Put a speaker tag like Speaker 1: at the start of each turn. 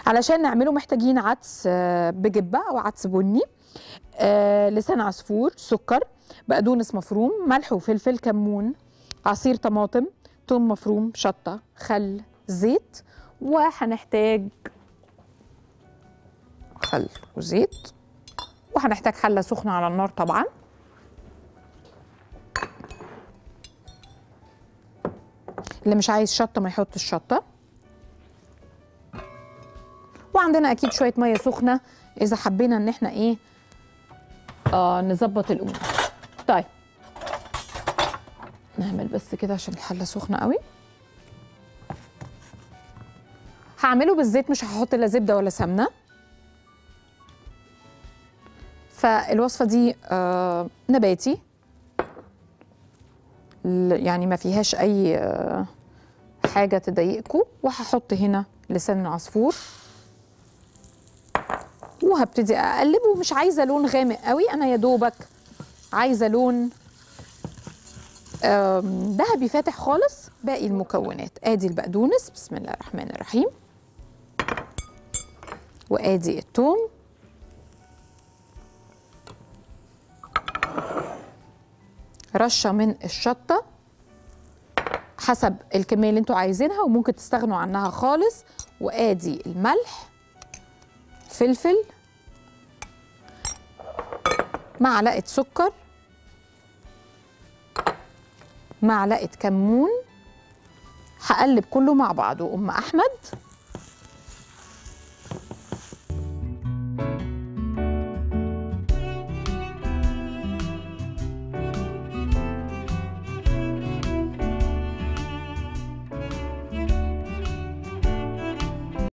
Speaker 1: علشان نعمله محتاجين عدس آه، بجبه او عدس بني آه، لسان عصفور سكر بقدونس مفروم ملح وفلفل كمون عصير طماطم توم مفروم شطه خل زيت وهنحتاج خل وزيت وهنحتاج حله سخنه على النار طبعا اللي مش عايز شطه ما يحطش شطه وعندنا اكيد شويه ميه سخنه اذا حبينا ان احنا ايه آه نظبط الامور طيب نعمل بس كده عشان الحله سخنه قوي هعمله بالزيت مش هحط لا زبده ولا سمنه فالوصفه دي آه نباتي ل- يعني ما فيهاش اي آه حاجه تضايقكم وهحط هنا لسان العصفور وهبتدي اقلب ومش عايزه لون غامق قوي انا يا دوبك عايزه لون آم، ذهبي فاتح خالص باقي المكونات ادي البقدونس بسم الله الرحمن الرحيم وادي الثوم رشه من الشطه حسب الكميه اللي انتوا عايزينها وممكن تستغنوا عنها خالص وادي الملح فلفل معلقه سكر معلقه كمون هقلب كله مع بعضه ام احمد